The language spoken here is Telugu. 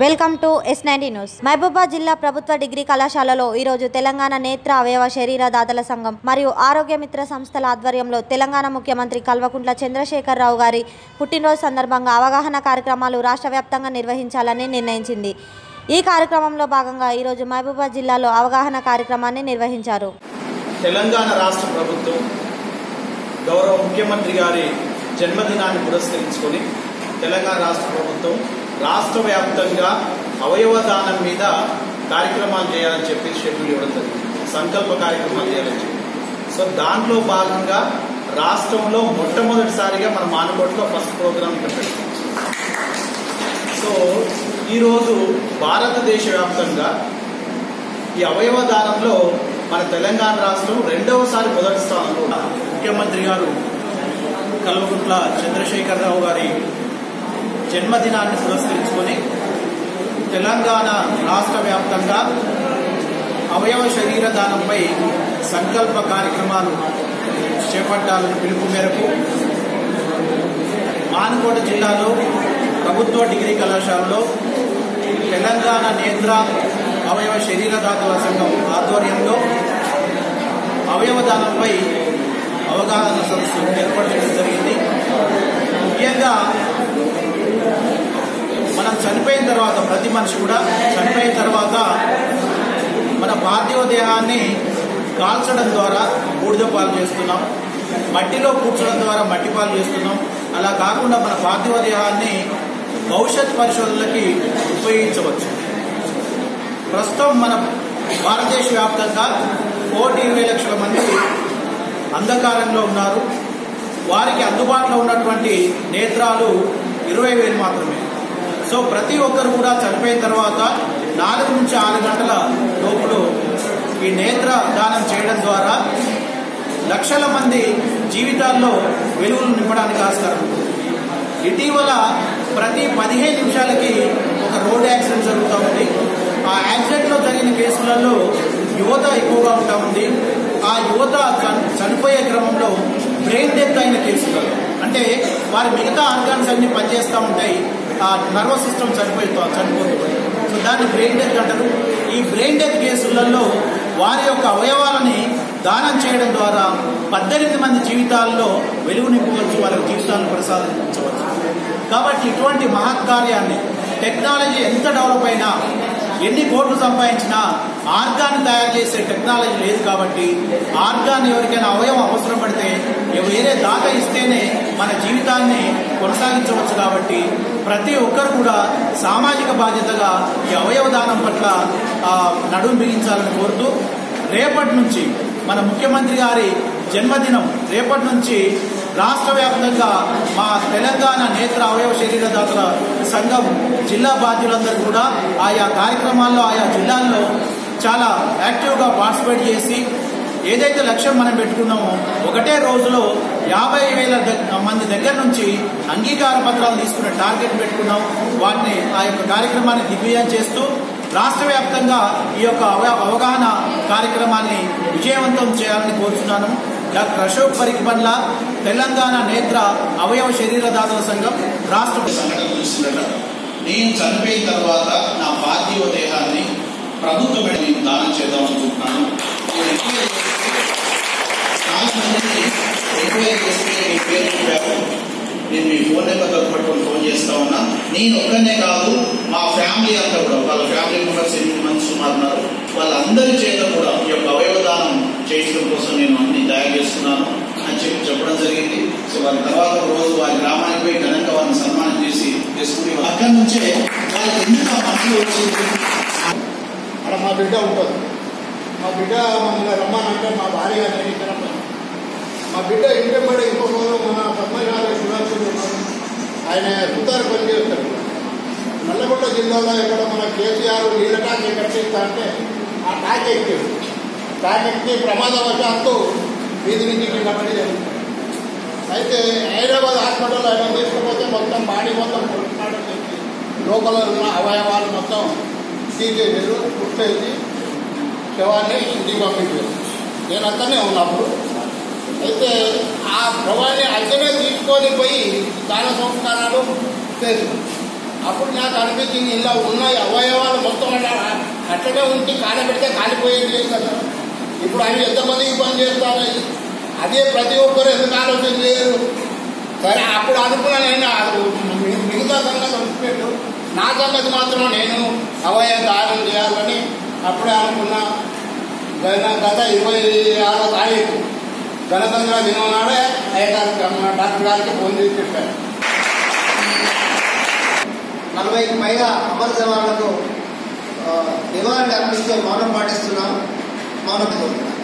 Welcome to S ninety news Mahabubabad జిల్లా ప్రభుత్వ డిగ్రీ కళాశాలలో ఈరోజు తెలంగాణ నేత్ర అవయవ శరీర దాతల సంఘం మరియు ఆరోగ్య మిత్ర సంస్థల ఆధ్వర్యంలో తెలంగాణ ముఖ్యమంత్రి కల్వకుంట్ల చంద్రశేఖరరావు గారి పుట్టినరోజు సందర్భంగా అవగాహన కార్యక్రమాలు రాష్ట్ర వ్యాప్తంగా నిర్వహించాలని నిర్ణయించింది ఈ కార్యక్రమంలో భాగంగా ఈరోజు మహబూబాద్ జిల్లాలో అవగాహన కార్యక్రమాన్ని నిర్వహించారు తెలంగాణ రాష్ట్ర ప్రభుత్వం గౌరవ ముఖ్యమంత్రి గారి జన్మదినాన్ని పురస్కరించుకొని తెలంగాణ రాష్ట్ర ప్రభుత్వం రాష్ట్ర వ్యాప్తంగా అవయవ దానం మీద కార్యక్రమాలు చేయాలని చెప్పి షెడ్యూల్ ఇవ్వడం జరిగింది సంకల్ప కార్యక్రమాలు చేయాలని చెప్పి సో దాంట్లో భాగంగా రాష్ట్రంలో మొట్టమొదటిసారిగా మన మానకోటలో ఫస్ట్ ప్రోగ్రామ్ ఇక్కడ పెట్టాం సో ఈరోజు భారతదేశ వ్యాప్తంగా ఈ అవయవ దానంలో మన తెలంగాణ రాష్ట్రం రెండవసారి మొదటి స్థానంలో ఉంది. ముఖ్యమంత్రి గారు కల్వకుంట్ల చంద్రశేఖరరావు గారి జన్మదినాన్ని పురస్కరించుకొని తెలంగాణ రాష్ట్ర వ్యాప్తంగా అవయవ శరీర దానంపై సంకల్ప కార్యక్రమాలు చేపట్టాలని పిలుపు మేరకు మానకోట జిల్లాలో ప్రభుత్వ డిగ్రీ కళాశాలలో తెలంగాణ నేత్ర అవయవ శరీరదాతల సంఘం ఆధ్వర్యంలో అవయవ దానంపై అవగాహన సదస్సు ఏర్పాటు చేయడం జరిగింది ముఖ్యంగా మనం చనిపోయిన తర్వాత ప్రతి మనిషి కూడా చనిపోయిన తర్వాత మన పార్థివ దేహాన్ని కాల్చడం ద్వారా బూడిద పాలు చేస్తున్నాం మట్టిలో కూర్చడం ద్వారా మట్టి పాలు చేస్తున్నాం అలా కాకుండా మన పార్థివ దేహాన్ని భవిష్యత్ పరిశోధనలకి ఉపయోగించవచ్చు ప్రస్తుతం మన భారతదేశ వ్యాప్తంగా కోటి ఇరవై లక్షల మంది అంధకారంలో ఉన్నారు వారికి అందుబాటులో ఉన్నటువంటి నేత్రాలు ఇరవై వేలు మాత్రమే సో ప్రతి ఒక్కరు కూడా చనిపోయిన తర్వాత నాలుగు నుంచి ఆరు గంటల లోపల ఈ నేత్ర దానం చేయడం ద్వారా లక్షల మంది జీవితాల్లో వెలుగులు నింపడానికి ఆస్కారం ఉంది. ఇటీవల ప్రతి పదిహేను నిమిషాలకి ఒక రోడ్ యాక్సిడెంట్ జరుగుతూ ఉంది ఆ యాక్సిడెంట్లో జరిగిన కేసులలో యువత ఎక్కువగా ఉంటా ఉంది ఆ యువత చన్- చనిపోయే క్రమంలో బ్రెయిన్ డెత్ అయిన కేసులలో అంటే వారి మిగతా ఆర్గాన్స్ అన్ని పనిచేస్తూ ఉంటాయి ఆ నర్వస్ సిస్టమ్ చనిపోతా చనిపోతుంది సో దాన్ని బ్రెయిన్ డెత్ అంటారు ఈ బ్రెయిన్ డెత్ కేసులలో వారి యొక్క అవయవాలని దానం చేయడం ద్వారా పద్దెనిమిది మంది జీవితాల్లో వెలుగు నింపవచ్చు వారి జీవితాలను ప్రసాదించవచ్చు కాబట్టి ఇటువంటి మహత్ కార్యాన్ని టెక్నాలజీ ఎంత డెవలప్ అయినా ఎన్ని కోట్లు సంపాదించినా ఆర్గాన్ తయారు చేసే టెక్నాలజీ లేదు కాబట్టి ఆర్గాన్ ఎవరికైనా అవయవం అవసరం పడితే వేరే దాత ఇస్తేనే మన జీవితాన్ని కొనసాగించవచ్చు కాబట్టి ప్రతి ఒక్కరు కూడా సామాజిక బాధ్యతగా ఈ అవయవ దానం పట్ల ఆ, నడుం బిగించాలని కోరుతూ రేపటి నుంచి మన ముఖ్యమంత్రి గారి జన్మదినం రేపటి నుంచి రాష్ట్ర వ్యాప్తంగా మా తెలంగాణ నేత్ర అవయవ శరీరదాతల సంఘం జిల్లా బాధ్యులందరూ కూడా ఆయా కార్యక్రమాల్లో ఆయా జిల్లాల్లో చాలా యాక్టివ్గా పార్టిసిపేట్ చేసి ఏదైతే లక్ష్యం మనం పెట్టుకున్నామో ఒకటే రోజులో యాభై వేల దగ్- మంది దగ్గర నుంచి అంగీకార పత్రాలు తీసుకునే టార్గెట్ పెట్టుకున్నాం వాటిని ఆ యొక్క కార్యక్రమాన్ని దిగ్విజయం చేస్తూ రాష్ట్ర వ్యాప్తంగా ఈ యొక్క అవ- అవగాహన కార్యక్రమాన్ని విజయవంతం చేయాలని కోరుతున్నాను డాక్టర్ అశోక్ పరిక్బండ్ల తెలంగాణ నేత్ర అవయవ శరీరదాతల సంఘం రాష్ట్ర సంఘటన చూసిందట నేను చనిపోయిన తర్వాత నా పార్థివ దేహాన్ని ప్రభుత్వం నేను దానం చేద్దాం అనుకుంటున్నాను నేను ఎంక్వైరీ చేస్తే చాలా మందిని ఎంక్వైరీ చేస్తే మీ పేరు చెప్పారు నేను మీ ఫోన్ నెంబర్ పట్టుకొని ఫోన్ చేస్తా ఉన్నా నేను ఒక్కనే కాదు మా ఫ్యామిలీ అంతా కూడా వాళ్ళ ఫ్యామిలీ మెంబర్స్ ఎనిమిది మంది సుమారు ఉన్నారు వాళ్ళందరి చేత కూడా ఈ యొక్క అవయవదానం చేయించడం కోసం నేను అన్ని తయారు చేస్తున్నాను అని చెప్పి చెప్పడం జరిగింది సో వాళ్ళ తర్వాత ఒక రోజు వారి గ్రామానికి పోయి ఘనంగా వారిని సన్మానం చేసి చేసుకుని అక్కడి నుంచే వాళ్ళకి ఎందుకు ఆ మనసు వచ్చింది అక్కడ మా బిడ్డ ఉంటుంది మా బిడ్డ మమ్మల్ని రమ్మానంటే మా భార్య నేను ఇద్దరం పోయాం. మా బిడ్డ ఇంటి పడి ఇంకొకరు మన పద్మనాభ సుధాకర్ ఉన్నారు ఆయన సుతారు పని చేస్తారు నల్లగొండ జిల్లాలో ఇక్కడ మన కేసీఆర్ నీళ్ళ ట్యాంక్ కట్టిస్తా అంటే ఆ ట్యాంక్ ఎక్కారు ట్యాంక్ ఎక్కి ప్రమాదవశాత్తు వీధి నుంచి కింద పడి జరిగింది అయితే హైదరాబాద్ హాస్పిటల్ ఆయన తీసుకుపోతే మొత్తం బాడీ మొత్తం కొట్టుకున్నాడని చెప్పి లోపల ఉన్న అవయవాలు మొత్తం తీసేసారు పుట్టేసి శవాన్ని ఇంటికి పంపించారు నేను అక్కడనే ఉన్నప్పుడు అయితే ఆ శవాన్ని అక్కడే తీసుకొని పోయి దాన సంస్కారాలు చేసాం అప్పుడు నాకు అనిపించింది ఇలా ఉన్న అవయవాలు మొత్తం అలా అట్లనే ఉంచి కాలబెడితే కాలిపోయేది లేదు కదా ఇప్పుడు అవి ఎంతమందికి పని చేస్తారు అదే ప్రతి ఒక్కరు ఎందుకు ఆలోచన చేయరు సరే అప్పుడు అనుకున్నాను నేను అది మి- మిగతా సంగతి అనుకున్నట్టు నా సంగతి మాత్రం నేను అవయవ దానం చేయాలని అప్పుడే అనుకున్నా గత- గత ఇరవై ఆరో తారీఖు గణతంత్ర దినం నాడే అయ్యగారికి డాక్టర్ గారికి ఫోన్ చేసి చెప్పాను నలభైకి పైగా అమర జవాన్లకు ఆ, నివారణ అర్పిస్తూ మౌనం పాటిస్తున్నాం మౌనం కోరుతున్నాం